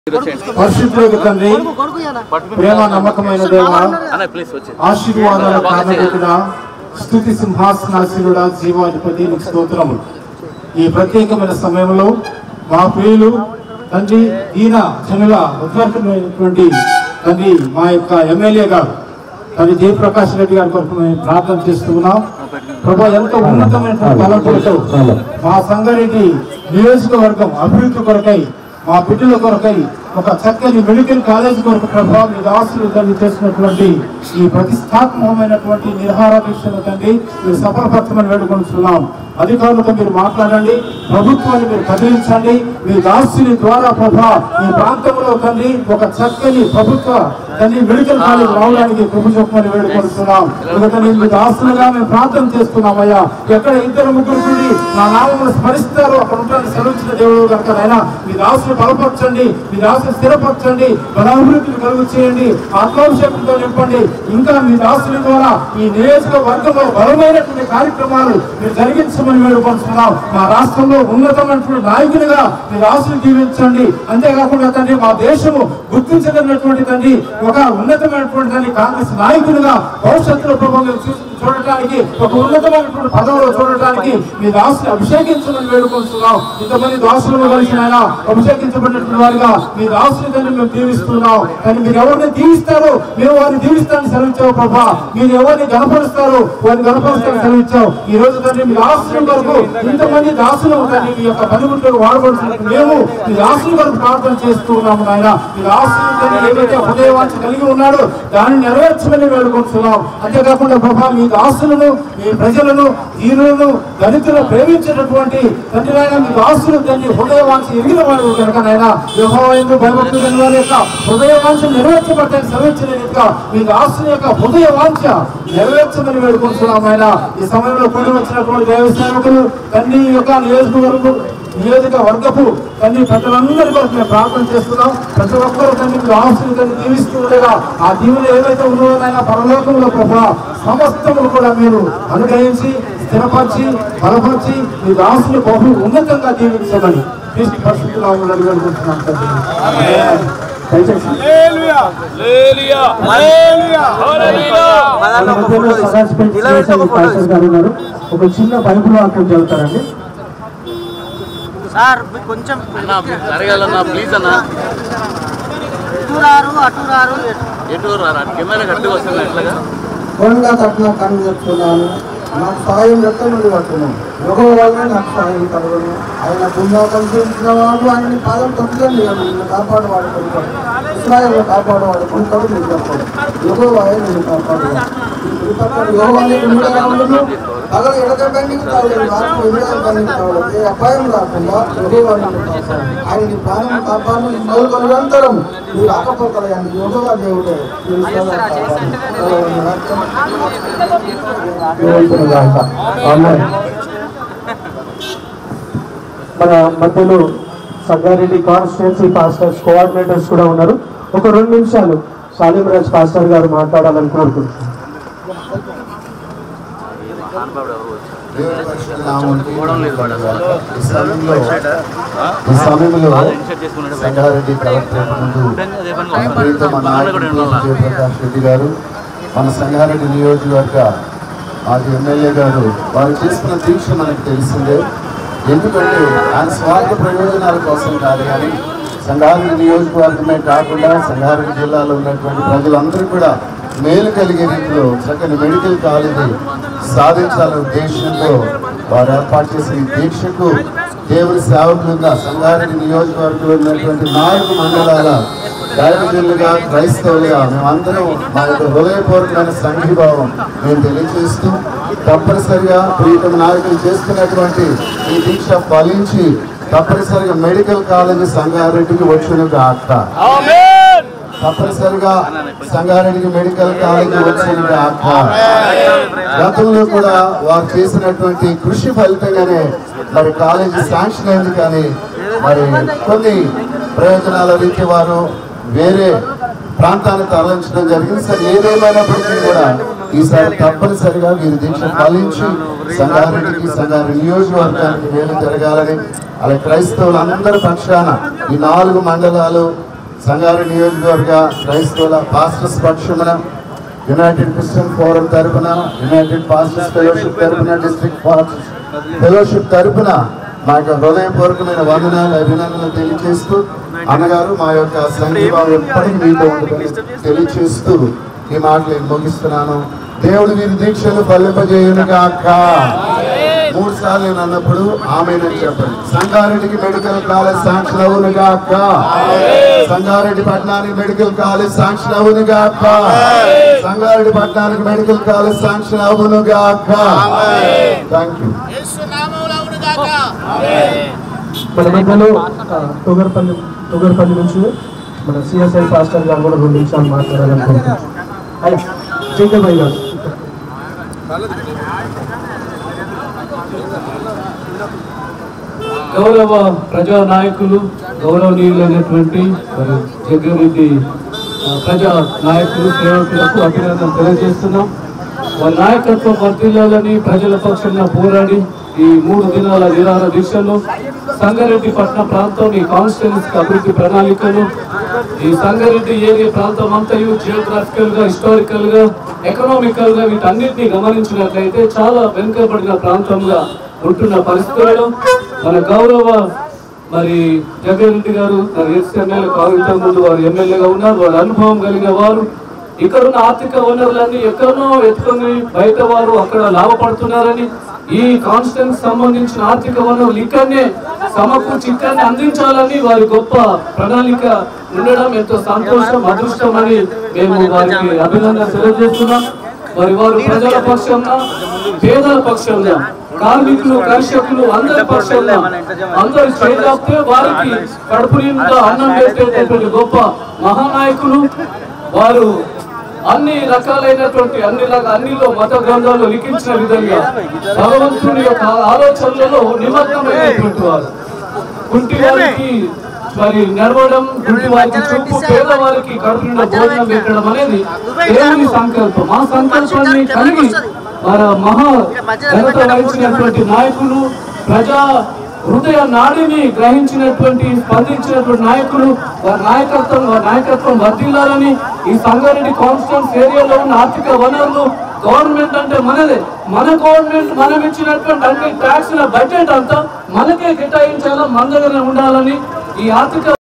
పరిశుద్ధులకు తండ్రి ప్రేమ నమ్మకమైన దేవ అన్న ప్లీజ్ వచ్చి ఆశీర్వాదాల కారణపెట్టిన స్థుతి సింహాసనాశీనుడ జీవాధిపతి నీకు స్తోత్రములు ఈ ప్రత్యేకమైన సమయంలో మా ప్రియులు తండ్రి ఈయన జనుల ఉద్వర్తమైనటువంటి తండ్రి మా యొక్క ఎమ్మెల్యే గారు తండ్రి జయప్రకాష్ రెడ్డి గారి కొరకు మేము ప్రార్థన చేస్తున్నాం ప్రభా ఎంతో ఉన్నతమైనటువంటి తలంపులతో మా సంగారెడ్డి నియోజకవర్గం అభివృద్ధి కొరకై మా బిడ్డల కొరకై ఒక చక్కని మెడికల్ కాలేజ్ కొరకు ప్రభావం మీ దాసులు తండ్రి చేసినటువంటి ఈ ప్రతిష్టాత్మకమైనటువంటి నిర్హార దీక్షను తండ్రి మీరు సఫలపరచమని వేడుకొనిస్తున్నాం అధికారులతో మీరు మాట్లాడండి ప్రభుత్వాన్ని మీరు కదిలించండి మీ దాసుని ద్వారా ప్రభా ఈ ప్రాంతంలో తండ్రి ఒక చక్కని ప్రభుత్వ తండ్రి మెడికల్ కాలేజ్ రావడానికి కృప చూపమని వేడుకొనిస్తున్నాం ఎందుకంటే మీ దాసులుగా మేము ప్రార్థన చేస్తున్నామయ్యా ఎక్కడ ఇద్దరు ముగ్గురు కూడి నా నామమును స్మరిస్తారో అక్కడ ఉంటాను సెలవుచ్చిన దేవుడు కనుక నాయన మీ దాసులు బలపరచండి మీ దాసులు స్థిరపరచండి బలాభివృద్ధిని కలుగు చేయండి ఆత్మాభిషేకంతో నింపండి ఇంకా మీ దాసుల ద్వారా ఈ నియోజకవర్గంలో బలమైనటువంటి కార్యక్రమాలు మీరు జరిగించమని వేడుకొంటున్నాం మా రాష్ట్రంలో ఉన్నతమైనటువంటి నాయకునిగా మీ దాసులు జీవించండి అంతేకాకుండా తండ్రి మా దేశము గుర్తించగలిగినటువంటి తండ్రి ఒక ఉన్నతమైనటువంటి తండ్రి కాంగ్రెస్ నాయకునిగా భవిష్యత్తులో ప్రభావం చూసి చూడటానికి ఒక ఉన్నతమైనటువంటి పదవిలో చూడటానికి మీ దాసుని అభిషేకించమని వేడుకుంటున్నాం ఇంతమంది దాసులను కలిసి ఆయన అభిషేకించబడినటువంటి వారిగా మీ దాసుని తండ్రి మేము దీవిస్తున్నాం కానీ మీరు ఎవరిని దీవిస్తారో మేము వారిని దీవిస్తారని సెలవిచ్చావు ప్రభా మీరు ఎవరిని గణపరుస్తారో వారిని గణపరుస్తారని సెలవిచ్చావు ఈ రోజు తండ్రి మీ దాసుని వరకు ఇంతమంది దాసులు తండ్రి మీ యొక్క పనిముట్లకు వాడబడుతున్న మేము మీ దాసుని వరకు ప్రార్థన చేస్తూ ఉన్నాము నాయన మీ దాసుని తండ్రి ఏదైతే హృదయవాంఛ కలిగి ఉన్నాడో దాన్ని నెరవేర్చమని వేడుకుంటున్నాం అంతేకాకుండా ప్రభా మీ దాసులను మీ ప్రజలను దీనులను దళితులను ప్రేమించేటటువంటి తండ్రి నాయన మీ దాసులు తండ్రి హృదయవాంఛ ఎరిగిన వాడు కనుక నాయన వ్యవహారం భయభక్తులు కలిగిన వారి యొక్క హృదయవాంఛ నెరవేర్చబడ్డాన్ని సెలవించిన రీతిగా మీ దాసుని యొక్క హృదయ వాంఛ నెరవేర్చమని వేడుకుంటున్నాం ఆయన ఈ సమయంలో కూడి వచ్చినటువంటి దేవ సేవకులు తండ్రి యొక్క నియోజకవర్గం నియోజకవర్గపు తండ్రి ప్రజలందరి కొరకు మేము ప్రార్థన చేస్తున్నాం ప్రతి ఒక్కరు తండ్రి మీ ఆశలు తండ్రి దీవిస్తూ ఉండగా ఆ దీవులు ఏవైతే ఉన్నాయో పరలోకంలో ప్రభా సమస్తములు కూడా మీరు అనుగ్రహించి స్థిరపరిచి బలపరిచి మీ దాసులు బహు ఉన్నతంగా దీవించమని క్రీస్తు పరిశుద్ధులు అడుగుతున్నాం తండ్రి ఆమేన్. దయచేసి మన మధ్యలో సదాశివపేట శివసేన పాస్టర్ గారు ఉన్నారు ఒక చిన్న బైబిల్ వాక్యం చదువుతారండి సార్ మీకు కొంచెం అన్న జరగాలన్నా ప్లీజ్ అన్న ఇటు రారు అటు రారు ఎటు రా కెమెరా గట్టిగా వస్తుంది ఎట్లాగా కొండ తట్టిన కన్ను చెప్తున్నాను నాకు సాయం ఎక్కడ నుండి పట్టున్నాను ఒక వల్ల నాకు సాయం కలగను ఆయన గుండా కల్పించిన వాడు ఆయన పాదం తొక్కుదండి నిన్ను కాపాడువాడు కొడుకు ఇస్రాయల్ కాపాడువాడు కొడుకు నేను చెప్పాడు యుగో వాయు నేను కాపాడువాడు యోగాన్ని ఉండగా ఉండను పగల ఎడకండి కావాలి రాత్రి ఎడకండి కావాలి ఏ అపాయం రాకుండా యోగవాన్ని ఆయన నీ ప్రాణం కాపాడు నీ నలుగు నిరంతరం నీ రాకపోకలయండి యోగగా దేవుడే నీ విశ్వాసం కాపాడు. ఆమేన్. మన మధ్యలో సంగారెడ్డి కాన్స్టిట్యున్సీ పాస్టర్స్ కోఆర్డినేటర్స్ కూడా ఉన్నారు ఒక రెండు నిమిషాలు సాలిం రాజ్ పాస్టర్ గారు మాట్లాడాలని కోరుకుంటున్నాను దేవుని పరిశుద్ధ నామానికి పోవడం లేదు వాడు అసలు. ఈ సమయంలో ఈ సమయంలో ఇన్షర్ట్ చేసుకున్నాడు సంగారెడ్డి కలెక్టరేట్ ముందు అదే పని మన ప్రీతమ నాయకుడు జయప్రకాష్ రెడ్డి గారు మన సంగారెడ్డి నియోజకవర్గ మాజీ ఎమ్మెల్యే గారు వారు చేస్తున్న దీక్ష మనకు తెలిసిందే ఎందుకంటే ఆయన స్వార్థ ప్రయోజనాల కోసం కాదు కానీ సంగారెడ్డి నియోజకవర్గమే కాకుండా సంగారెడ్డి జిల్లాలో ఉన్నటువంటి ప్రజలందరూ కూడా మేలు కలిగే రీతిలో చక్కని మెడికల్ కాలేజీ సాధించాలనే ఉద్దేశంతో వారు ఏర్పాటు చేసిన ఈ దీక్షకు దేవుని సేవకులుగా సంగారెడ్డి నియోజకవర్గంలో ఉన్నటువంటి నాలుగు మండలాల దైవజనులుగా క్రైస్తవులుగా మేమందరం మా యొక్క హృదయపూర్వకమైన సంఘీభావం మేము తెలియజేస్తూ తప్పనిసరిగా ప్రీతం నాయకులు చేస్తున్నటువంటి ఈ దీక్ష ఫలించి తప్పనిసరిగా మెడికల్ కాలేజీ సంగారెడ్డికి వచ్చిన గాక తప్పనిసరిగా సంగారెడ్డికి మెడికల్ కాలేజీ వచ్చిన గాక గతంలో కూడా వారు చేసినటువంటి కృషి ఫలితంగానే మరి కాలేజీ శాంక్షన్ అయింది కానీ మరి కొన్ని ప్రయోజనాల రీతి వారు వేరే ప్రాంతాన్ని తరలించడం జరిగింది సరే ఏదేమైనప్పటికీ కూడా ఈసారి తప్పనిసరిగా వీరి దీక్ష ఫలించి సంగారెడ్డికి సంగారెడ్డి నియోజకవర్గానికి మేలు జరగాలని అలాగే క్రైస్తవులందరి పక్షాన ఈ నాలుగు మండలాలు సంగారెడ్డి నియోజకవర్గ క్రైస్తవుల పాస్టర్స్ పక్షమున యునైటెడ్ క్రిస్టియన్ ఫోరం తరపున యునైటెడ్ పాస్టర్స్ ఫెలోషిప్ తరపున డిస్ట్రిక్ట్ ఫెలోషిప్ తరపున మా యొక్క హృదయపూర్వకమైన వందనాలు అభినందనలు తెలియజేస్తూ అన్నగారు మా యొక్క సంఘీభావం ఎప్పటికీ మీతో ఉంటుందని తెలియజేస్తూ ఈ మాటలు నేను ముగిస్తున్నాను దేవుడు వీరి దీక్షలు ఫలింపజేయును గాక మూడు సార్లు నేను అన్నప్పుడు ఆమె చెప్పండి సంగారెడ్డికి మెడికల్ కాలేజ్ శాంక్షన్ అవును గాక సంగారెడ్డి పట్టణానికి మెడికల్ కాలేజ్ శాంక్షన్ అవును గాక సంగారెడ్డి పట్టణానికి మెడికల్ కాలేజ్ శాంక్షన్ అవును గాక థ్యాంక్ యూ మన మధ్యలో ఆ, తొగర్పల్లి తొగర్పల్లి నుంచి మన సిఎస్ఐ పాస్టర్ గారు కూడా రెండు నిమిషాలు మాట్లాడాలనుకుంటున్నాను అయ్యా జైకర్ భాయ్ గారు గౌరవ ప్రజా నాయకులు గౌరవనీయులైనటువంటి మరి జగ్గారెడ్డి ఆ, ప్రజా నాయకులు సేవకులకు అభినందన తెలియజేస్తున్నాం వారి నాయకత్వం వర్తిల్లాలని ప్రజల పక్షంగా పోరాడి ఈ మూడు దినాల నిరాహార దీక్షలు సంగారెడ్డి పట్టణ ప్రాంతం ఈ కాన్స్టిట్యున్సీ అభివృద్ధి ప్రణాళికలు ఈ సంగారెడ్డి ఏరియా ప్రాంతం అంతయు జియోగ్రాఫికల్ గా హిస్టారికల్ గా ఎకనామికల్ గా వీటన్నిటిని గమనించినట్లయితే చాలా వెనుకబడిన ప్రాంతంగా ఉంటున్న పరిస్థితులలో మన గౌరవ మరి జగన్రెడ్డి గారు మరి ఎక్స్ ఎమ్మెల్యే కాగితం ముందు వారు ఎమ్మెల్యేగా ఉన్నారు వారి అనుభవం కలిగిన వారు ఇక్కడ ఉన్న ఆర్థిక వనరులన్నీ ఎక్కడనో ఎత్తుకొని బయట వారు అక్కడ లాభపడుతున్నారని ఈ కాన్స్టెన్స్ సంబంధించిన ఆర్థిక వనరులు ఇక్కడనే సమకూర్చి ఇక్కడనే అందించాలని వారి గొప్ప ప్రణాళిక ఉండడం ఎంతో సంతోషం అదృష్టం అని మేము వారికి అభినందన తెలియజేస్తున్నాం మరి వారు ప్రజల పక్షంగా పేదల పక్షంగా కార్మికులు కర్షకులు అందరి పక్షంగా అందరు చేస్తే వారికి కడుపు నిండా అన్నం పెట్టేటటువంటి గొప్ప మహానాయకులు వారు అన్ని రకాలైనటువంటి అన్ని రక అన్నిలో మత గ్రంథాలు లిఖించిన విధంగా భగవంతుని యొక్క ఆలోచనలలో నిమగ్నమైనటువంటి వారు కుంటి వారికి మరి నడవడం గుంటి వారికి చూపు పేదవారికి కడుపు నిండా భోజనం పెట్టడం అనేది దేవుని సంకల్పం ఆ సంకల్పాన్ని కలిగి మన మహా ఘనత వహించినటువంటి నాయకులు ప్రజా హృదయ నాడిని గ్రహించినటువంటి స్పందించినటువంటి నాయకులు వారి నాయకత్వం వారి నాయకత్వం వర్ధిల్లాలని ఈ సంగారెడ్డి కాన్స్టిట్యూన్స్ ఏరియాలో ఉన్న ఆర్థిక వనరులు గవర్నమెంట్ అంటే మనదే మన గవర్నమెంట్ మనం ఇచ్చినటువంటి అన్ని ట్యాక్స్ బడ్జెట్ అంతా మనకే కేటాయించాలా మన దగ్గర ఉండాలని ఈ ఆర్థిక